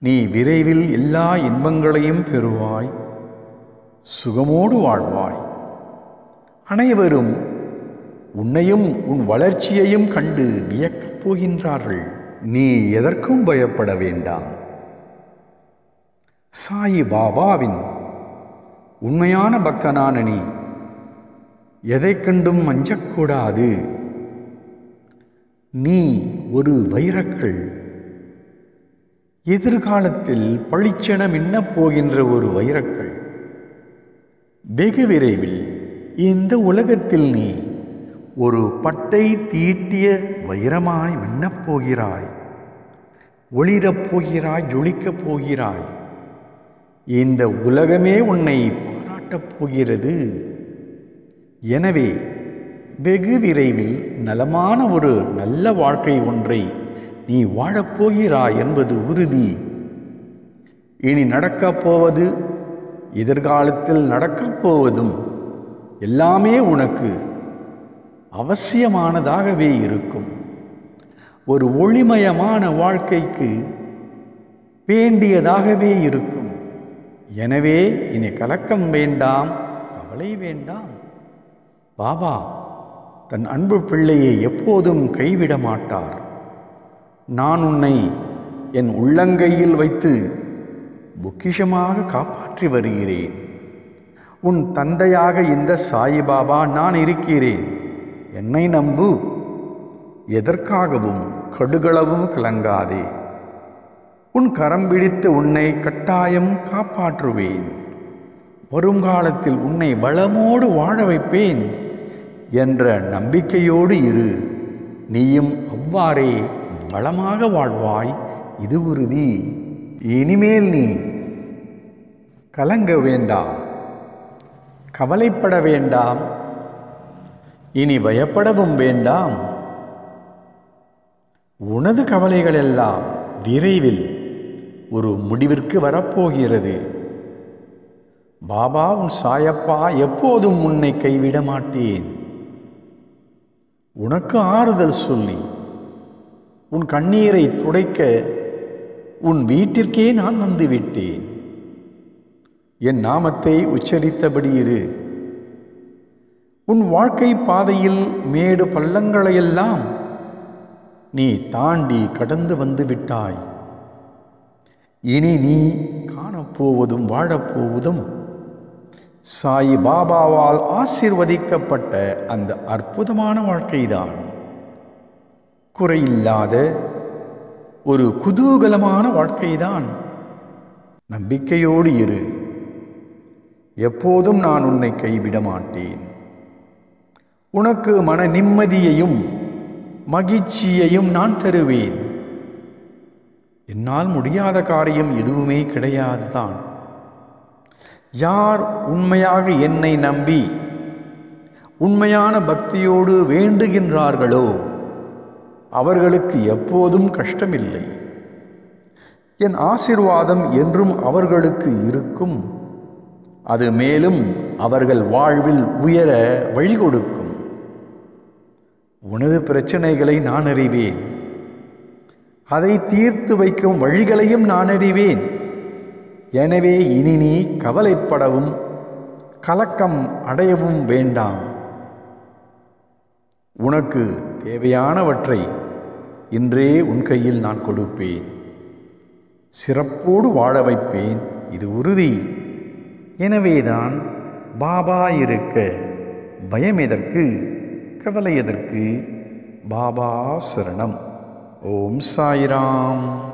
நீ விரைவில் எல்லா இன்பங்களையும் பெறுவாய் சுகமோடு வாழ்வாய் அனைவரும் உன்னையும் உன் வளர்ச்சியையும் கண்டு வியக்கப் போகின்றார்கள் நீ எதற்கும் பயப்பட வேண்டாம் சாயி பாபாவின் உண்மையான பக்தனான நீ எதை கண்டும் அஞ்சக்கூடாது நீ ஒரு வைரக்கல் எதிர்காலத்தில் பளிச்சென மின்னப் போகின்ற ஒரு வைரக்கல் வெகு விரைவில் இந்த உலகத்தில் நீ ஒரு பட்டை தீட்டிய வைரமாய் மின்னப் போகிறாய் ஒளிரப் போகிறாய் ஜொலிக்கப் போகிறாய் இந்த உலகமே உன்னை பாராட்டப் போகிறது எனவே வெகு விரைவில் நலமான ஒரு நல்ல வாழ்க்கை ஒன்றை நீ வாழப்போகிறாய் என்பது உறுதி இனி நடக்கப் போவது எதிர்காலத்தில் நடக்கப் போவதும் எல்லாமே உனக்கு அவசியமானதாகவே இருக்கும் ஒரு ஒளிமயமான வாழ்க்கைக்கு வேண்டியதாகவே இருக்கும் எனவே இனி கலக்கம் வேண்டாம் கவலை வேண்டாம் பாபா தன் அன்பு பிள்ளையை எப்போதும் கைவிட மாட்டார் நான் உன்னை என் உள்ளங்கையில் வைத்து பொக்கிஷமாக காப்பாற்றி வருகிறேன் உன் தந்தையாக இந்த சாயிபாபா நான் இருக்கிறேன் என்னை நம்பு எதற்காகவும் கடுகளவும் கலங்காதே உன் கரம் பிடித்து உன்னை கட்டாயம் காப்பாற்றுவேன் வருங்காலத்தில் உன்னை வளமோடு வாழ வைப்பேன் என்ற நம்பிக்கையோடு இரு நீயும் அவ்வாறே வளமாக வாழ்வாய் இது உறுதி இனிமேல் நீ கலங்க வேண்டாம் கவலைப்பட வேண்டாம் இனி பயப்படவும் வேண்டாம் உனது கவலைகள் எல்லாம் விரைவில் ஒரு முடிவிற்கு வரப்போகிறது பாபா உன் சாயப்பா எப்போதும் உன்னை கைவிட மாட்டேன் உனக்கு ஆறுதல் சொல்லி உன் கண்ணீரை துடைக்க உன் வீட்டிற்கே நான் வந்துவிட்டேன் என் நாமத்தை உச்சரித்தபடி இரு உன் வாழ்க்கை பாதையில் மேடு பள்ளங்களையெல்லாம் நீ தாண்டி கடந்து வந்து விட்டாய் இனி நீ காணப்போவதும் வாழப்போவதும் சாயி பாபாவால் ஆசீர்வதிக்கப்பட்ட அந்த அற்புதமான வாழ்க்கைதான் குறையில்லாத ஒரு குதூகலமான வாழ்க்கைதான் நம்பிக்கையோடு இரு எப்போதும் நான் உன்னை கைவிட மாட்டேன் உனக்கு மன நிம்மதியையும் மகிழ்ச்சியையும் நான் தருவேன் என்னால் முடியாத காரியம் எதுவுமே கிடையாதுதான் யார் உண்மையாக என்னை நம்பி உண்மையான பக்தியோடு வேண்டுகின்றார்களோ அவர்களுக்கு எப்போதும் கஷ்டமில்லை என் ஆசிர்வாதம் என்றும் அவர்களுக்கு இருக்கும் அது மேலும் அவர்கள் வாழ்வில் உயர வழி கொடுக்கும் உனது பிரச்சனைகளை நான் அறிவேன் அதை தீர்த்து வைக்கும் வழிகளையும் நான் அறிவேன் எனவே இனி நீ கவலைப்படவும் கலக்கம் அடையவும் வேண்டாம் உனக்கு தேவையானவற்றை இன்றே உன் கையில் நான் கொடுப்பேன் சிறப்போடு வாழ வைப்பேன் இது உறுதி எனவேதான் பாபா இருக்க பயம் எதற்கு கவலை எதற்கு பாபா சரணம் ஓம் சாய்ராம்